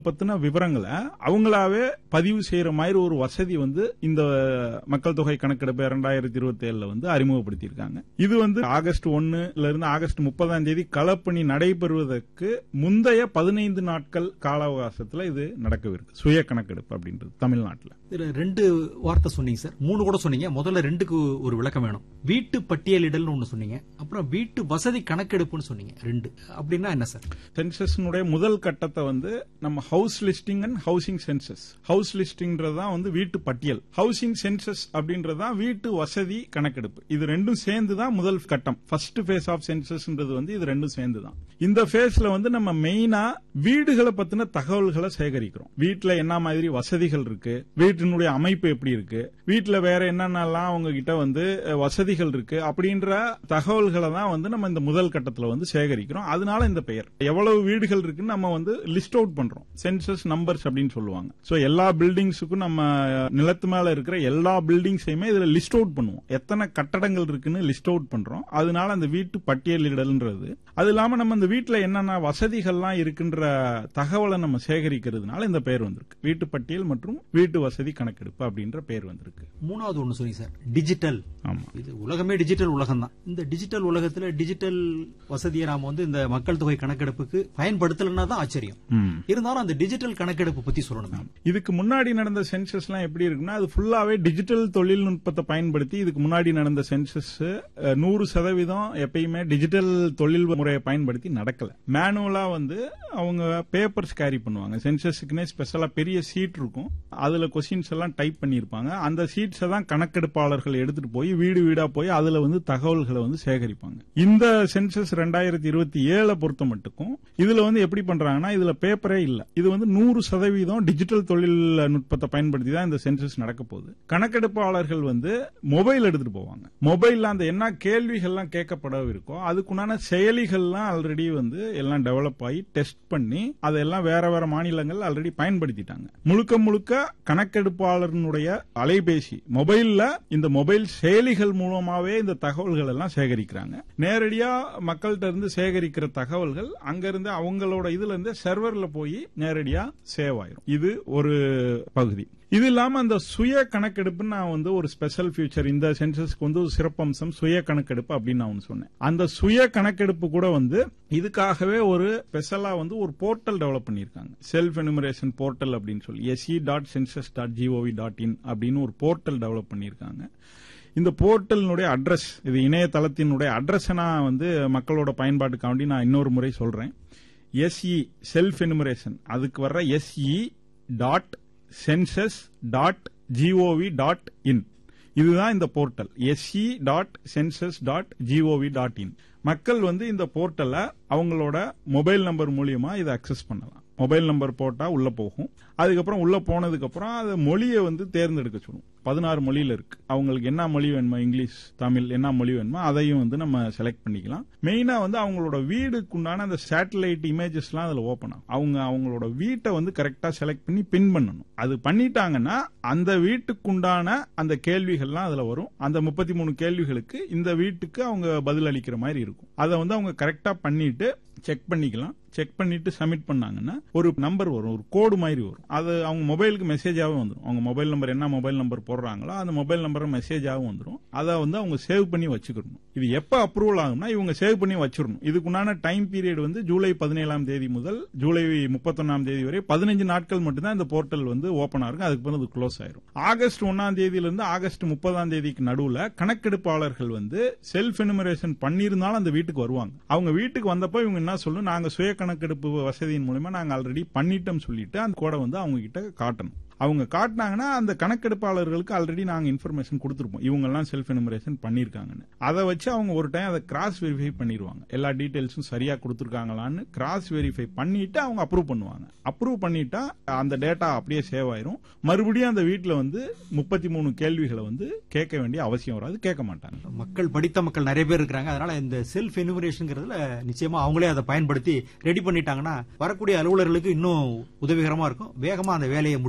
பத்தின விவரங்களை அவங்களாவே பதிவு செய்யற மாதிரி ஒரு வசதி வந்து இந்த மக்கள் தொகை கணக்கெடுப்பு இரண்டாயிரத்தி இருபத்தி ஏழுல வந்து அறிமுகப்படுத்தியிருக்காங்க இது வந்து ஆகஸ்ட் ஒன்னுல இருந்து ஆகஸ்ட் முப்பதாம் தேதி களப்பணி நடைபெறுவதற்கு முந்தைய பதினைந்து நாட்கள் கால அவகாசத்துல இது நடக்கவிருக்கு சுய கணக்கெடுப்பு அப்படின்றது தமிழ்நாட்டில் இதுல ரெண்டு வார்த்தை சொன்னீங்க சார் மூணு கூட சொன்னீங்க முதல்ல ரெண்டுக்கு ஒரு விளக்கம் வேணும் வீட்டு பட்டியலிடல்னு ஒண்ணு சொன்னீங்க அப்புறம் வீட்டு வசதி கணக்கெடுப்புன்னு சொன்னீங்க ரெண்டு அப்படின்னா என்ன சார் சென்சஸ்னுடைய முதல் கட்டத்தை வந்து நம்ம house listing and housing census house லிஸ்டிங்ன்றதுதான் வந்து வீட்டு பட்டியல் ஹவுசிங் சென்சஸ் அப்படின்றதுதான் வீட்டு வசதி கணக்கெடுப்பு இது ரெண்டும் சேர்ந்து தான் முதல் கட்டம் ஃபர்ஸ்ட் ஃபேஸ் ஆஃப் சென்சஸ்ன்றது வந்து இது ரெண்டும் சேர்ந்து தான் இந்த ஃபேஸ்ல வந்து நம்ம மெயினா வீடுகளை பத்தின தகவல்களை சேகரிக்கிறோம் வீட்டுல என்ன மாதிரி வசதிகள் இருக்கு வீட்டினுடைய அமைப்பு எப்படி இருக்கு வீட்டுல வேற என்னென்னலாம் அவங்க கிட்ட வந்து அஹ், வசதிகள் இருக்கு அப்படின்ற தகவல்களை தான் வந்து நம்ம இந்த முதல் கட்டத்துல வந்து சேகரிக்கிறோம் அதனால இந்த பெயர் எவ்வளவு வீடுகள் இருக்குன்னு நம்ம வந்து லிஸ்ட் அவுட் பண்றோம் சென்சஸ் நம்பர்ஸ் அப்படின்னு சொல்லுவாங்க சோ எல்லா பில்டிங்ஸுக்கும் நம்ம அஹ், நிலத்து மேல இருக்கிற எல்லா பில்டிங்ஸையுமே இதுல லிஸ்ட் அவுட் பண்ணுவோம் எத்தனை கட்டடங்கள் இருக்குன்னு லிஸ்ட் அவுட் பண்றோம் அதனால அந்த வீட்டு பட்டியலிடல்ன்றது அது இல்லாம நம்ம இந்த வீட்டுல என்னென்ன வசதிகள்லாம் இருக்குன்ற தகவலை நம்ம சேகரிக்கிறதுனால இந்த பெயர் வந்திருக்கு வீட்டு பட்டியல் மற்றும் வீட்டு வசதி கணக்கெடுப்பு அப்படின்ற பெயர் வந்திருக்கு மூணாவது ஒண்ணு சொன்னீங்க சார் டிஜிட்டல் ஆமா இது உலகமே டிஜிட்டல் உலகம் தான் இந்த டிஜிட்டல் உலகத்துல டிஜிட்டல் வசதியை நாம வந்து இந்த மக்கள் தொகை கணக்கெடுப்புக்கு பயன்படுத்தலைன்னா தான் ஆச்சரியம் ம். இருந்தாலும் அந்த டிஜிட்டல் கணக்கெடுப்பு பத்தி சொல்லணும் இதுக்கு முன்னாடி நடந்த சென்சஸ் எல்லாம் எப்படி இருக்குன்னா அது ஃபுல்லாவே டிஜிட்டல் தொழில்நுட்பத்தை பயன்படுத்தி இதுக்கு முன்னாடி நடந்த சென்சஸ் நூறு சதவீதம் எப்பயுமே டிஜிட்டல் தொழில் முறையை பயன்படுத்தி நடக்கல மேனுவலா வந்து அவங்க பேப்பர்ஸ் கேரி பண்ணுவாங்க சென்சஸ்க்குனே ஸ்பெஷலா பெரிய சீட் இருக்கும் அதுல கொஸ்டின்ஸ் எல்லாம் டைப் பண்ணியிருப்பாங்க அந்த சீட்ஸை தான் கணக்கெடுப்பாளர்கள் எடுத்துட்டு போய் வீடு வீடா போய் அதுல வந்து தகவல்களை வந்து சேகரிப்பாங்க இந்த சென்சஸ் ரெண்டாயிரத்தி இருபத்தி ஏழை பொறுத்த மட்டுக்கும் இதுல வந்து எப்படி பண்றாங்கன்னா இதுல பேப்பரே இல்ல இது வந்து நூறு சதவீதம் டிஜிட்டல் தொழில்நுட்பத்தை பயன்படுத்தி தான் இந்த சென்சஸ் நடக்க போகுது கணக்கெடுப்பாளர்கள் வந்து மொபைல் எடுத்துட்டு போவாங்க மொபைல்ல அந்த என்ன கேள்விகள்லாம் கேட்கப்பட இருக்கோ அதுக்குண்டான செயலிகள்லாம் ஆல்ரெடி வந்து எல்லாம் டெவலப் ஆகி டெஸ்ட் பண்ணி அதெல்லாம் வேற வேற மாநிலங்கள் ஆல்ரெடி பயன்படுத்திட்டாங்க முழுக்க முழுக்க கணக்கெடுப்பாளர்களுடைய அலைபேசி மொபைல்ல இந்த மொபைல் செயலிகள் மூலமாவே இந்த தகவல்கள் எல்லாம் சேகரிக்கிறாங்க நேரடியா மக்கள்கிட்ட இருந்து சேகரிக்கிற தகவல்கள் அங்கிருந்து அவங்களோட இதுல இருந்து சர்வர்ல போய் நேரடியா சேவ் ஆயிரும் இது ஒரு பகுதி இது இல்லாம அந்த சுய கணக்கெடுப்பு நான் வந்து ஒரு ஸ்பெஷல் ஃபியூச்சர் இந்த சென்சஸ்க்கு வந்து ஒரு சிறப்பம்சம் சுய கணக்கெடுப்பு அப்படின்னு நான் ஒண்ணு சொன்னேன் அந்த சுய கணக்கெடுப்பு கூட வந்து இதுக்காகவே ஒரு ஸ்பெஷலா வந்து ஒரு போர்ட்டல் டெவலப் பண்ணியிருக்காங்க செல்ஃப் எனுமரேஷன் போர்ட்டல் அப்படின்னு சொல்லி SE dot census dot gov dot in அப்படின்னு ஒரு போர்ட்டல் டெவலப் பண்ணியிருக்காங்க இந்த போர்ட்டலினுடைய அட்ரஸ் இது இணையதளத்தினுடைய அட்ரஸ் நான் வந்து மக்களோட பயன்பாட்டுக்காண்டி நான் இன்னொரு முறை சொல்றேன் எஸ்இ செல்ஃப் எனுமரேஷன் அதுக்கு வர்ற SE dot census dot gov dot in இதுதான் இந்த portal SE dot census dot gov dot in மக்கள் வந்து இந்த போர்ட்டலை அவங்களோட மொபைல் நம்பர் மூலியமா இதை அக்சஸ் பண்ணலாம் மொபைல் நம்பர் போட்டா உள்ள போகும் அதுக்கப்புறம் உள்ள போனதுக்கு அப்புறம் அது மொழியை வந்து தேர்ந்தெடுக்க சொல்லும் பதினாறு மொழியில இருக்கு அவங்களுக்கு என்ன மொழி வேணுமோ இங்கிலீஷ் தமிழ் என்ன மொழி வேணுமோ அதையும் வந்து நம்ம செலக்ட் பண்ணிக்கலாம் மெயினா வந்து அவங்களோட வீடுக்குண்டான அந்த சேட்டலைட் இமேஜஸ்லாம் அதுல ஓப்பன் ஆகும் அவங்க அவங்களோட வீட்டை வந்து கரெக்டா செலக்ட் பண்ணி பின் பண்ணணும் அது பண்ணிட்டாங்கன்னா அந்த வீட்டுக்குண்டான அந்த கேள்விகள்லாம் அதுல வரும் அந்த முப்பத்தி மூணு கேள்விகளுக்கு இந்த வீட்டுக்கு அவங்க பதில் அளிக்கிற மாதிரி இருக்கும் அதை வந்து அவங்க கரெக்டா பண்ணிட்டு செக் பண்ணிக்கலாம் செக் பண்ணிட்டு சப்மிட் பண்ணாங்கன்னா ஒரு நம்பர் வரும் ஒரு கோடு மாதிரி வரும் அது அவங்க மொபைலுக்கு மெசேஜாவே வந்துடும் அவங்க மொபைல் நம்பர் என்ன மொபைல் நம்பர் போடுறாங்களோ அந்த மொபைல் நம்பர் மெசேஜாகவும் வந்துடும் அதை வந்து அவங்க சேவ் பண்ணி வச்சுக்கணும் இது எப்ப அப்ரூவல் ஆகும்னா இவங்க சேவ் பண்ணி வச்சிடணும் இதுக்குண்டான டைம் பீரியட் வந்து ஜூலை பதினேழாம் தேதி முதல் ஜூலை முப்பத்தொன்னாம் தேதி வரை பதினஞ்சு நாட்கள் மட்டும்தான் இந்த போர்ட்டல் வந்து ஓபன் ஆகும் அதுக்கு பிறகு அது க்ளோஸ் ஆயிரும் ஆகஸ்ட் ஒன்னாம் தேதியிலிருந்து ஆகஸ்ட் முப்பதாம் தேதிக்கு நடுவுல கணக்கெடுப்பாளர்கள் வந்து செல்ஃப் எனுமரேஷன் பண்ணியிருந்தாலும் அந்த வீட்டுக்கு வருவாங்க அவங்க வீட்டுக்கு வந்தப்போ இவங்க என்ன சொல்லணும் நாங்க சுய கணக்கெடுப்பு வசதியின் மூலமா நாங்க ஆல்ரெடி பண்ணிட்டோம் சொல்லிட்டு அந்த கோடை வந்து அவங்க கிட்ட காட்டணும் அவங்க காட்டினாங்கன்னா அந்த கணக்கெடுப்பாளர்களுக்கு ஆல்ரெடி நாங்க இன்ஃபர்மேஷன் கொடுத்துருப்போம் இவங்க எல்லாம் செல்ஃப் எனுமரேஷன் பண்ணிருக்காங்கன்னு அதை வச்சு அவங்க ஒரு டைம் அதை கிராஸ் வெரிஃபை பண்ணிடுவாங்க எல்லா டீடைல்ஸும் சரியா கொடுத்துருக்காங்களான்னு கிராஸ் வெரிஃபை பண்ணிட்டு அவங்க அப்ரூவ் பண்ணுவாங்க அப்ரூவ் பண்ணிட்டா அந்த டேட்டா அப்படியே சேவ் ஆயிரும் மறுபடியும் அந்த வீட்டுல வந்து முப்பத்தி மூணு கேள்விகளை வந்து கேட்க வேண்டிய அவசியம் வராது கேட்க மாட்டாங்க மக்கள் படித்த மக்கள் நிறைய பேர் இருக்காங்க அதனால இந்த செல்ஃப் எனுமரேஷன்ங்கிறதுல நிச்சயமா அவங்களே அதை பயன்படுத்தி ரெடி பண்ணிட்டாங்கன்னா வரக்கூடிய அலுவலர்களுக்கு இன்னும் உதவிகரமா இருக்கும் வேகமா அந்த வேலையை முடிச்சிருவாங்க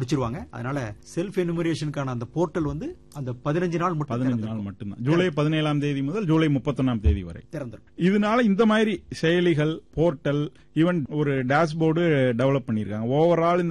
அதனால செல்ஃப் எனுமரேஷனுக்கான அந்த போர்ட்டல் வந்து அந்த பதினஞ்சு நாள் மட்டும் பதினஞ்சு திறந்திருக்கும். நாள் மட்டும்தான் ஜூலை பதினேழாம் தேதி முதல் ஜூலை முப்பத்தொன்னாம் தேதி வரை திறந்திருக்கும் இதனால இந்த மாதிரி செயலிகள் போர்ட்டல் ஈவன் ஒரு டேஷ்போர்டு டெவலப் பண்ணிருக்காங்க ஓவரால் இந்த